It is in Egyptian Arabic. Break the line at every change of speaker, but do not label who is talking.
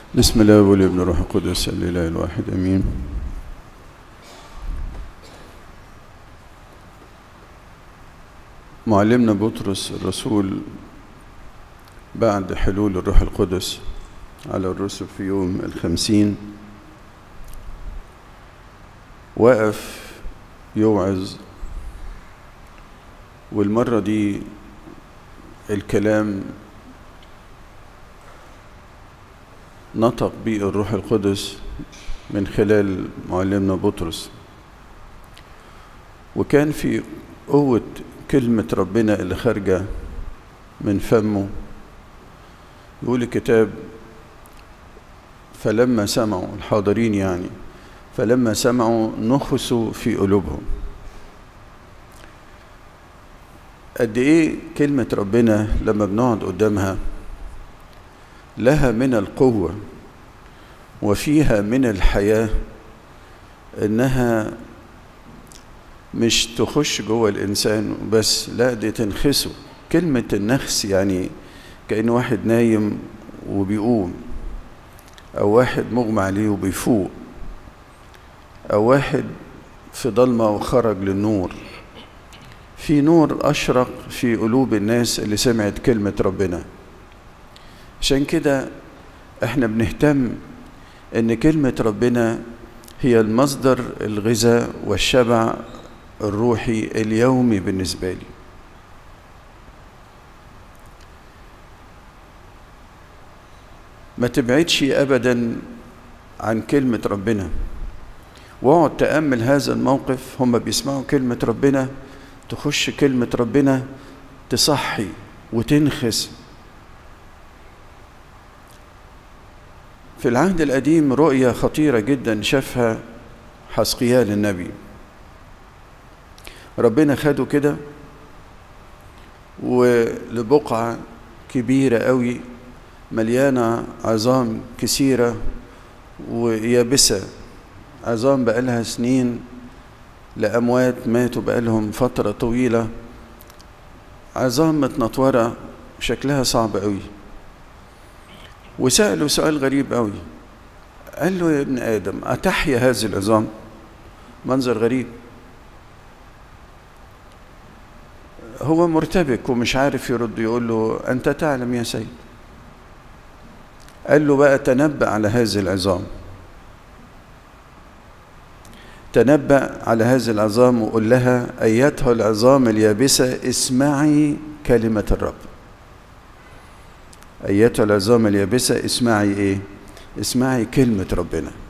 بسم الله والابن والروح القدس الاله الواحد امين معلمنا بطرس الرسول بعد حلول الروح القدس على الرسل في يوم الخمسين وقف يوعظ والمرة دي الكلام نطق به الروح القدس من خلال معلمنا بطرس وكان في قوة كلمة ربنا اللي خارجة من فمه يقول الكتاب فلما سمعوا الحاضرين يعني فلما سمعوا نخسوا في قلوبهم قد ايه كلمة ربنا لما بنقعد قدامها لها من القوة وفيها من الحياة إنها مش تخش جوه الإنسان بس لا دي تنخسه كلمة النخس يعني كأن واحد نايم وبيقوم أو واحد مغمى عليه وبيفوق أو واحد في ضلمة وخرج للنور في نور أشرق في قلوب الناس اللي سمعت كلمة ربنا عشان كده احنا بنهتم ان كلمة ربنا هي المصدر الغذاء والشبع الروحي اليومي بالنسبة لي ما تبعدش ابدا عن كلمة ربنا واقعد تأمل هذا الموقف هم بيسمعوا كلمة ربنا تخش كلمة ربنا تصحي وتنخس في العهد القديم رؤية خطيرة جدا شافها حسقيال النبي ربنا خده كده ولبقعة كبيرة قوي مليانة عظام كثيرة ويابسة عظام بقالها سنين لأموات ماتوا بقالهم فترة طويلة عظام متنطورة شكلها صعب قوي وسأله سؤال غريب قوي قال له يا ابن آدم أتحيا هذه العظام منظر غريب هو مرتبك ومش عارف يرد يقول له أنت تعلم يا سيد قال له بقى تنبأ على هذه العظام تنبأ على هذه العظام وقل لها أيتها العظام اليابسة اسمعي كلمة الرب أيتها العظام اليابسة اسمعي إيه؟ اسمعي كلمة ربنا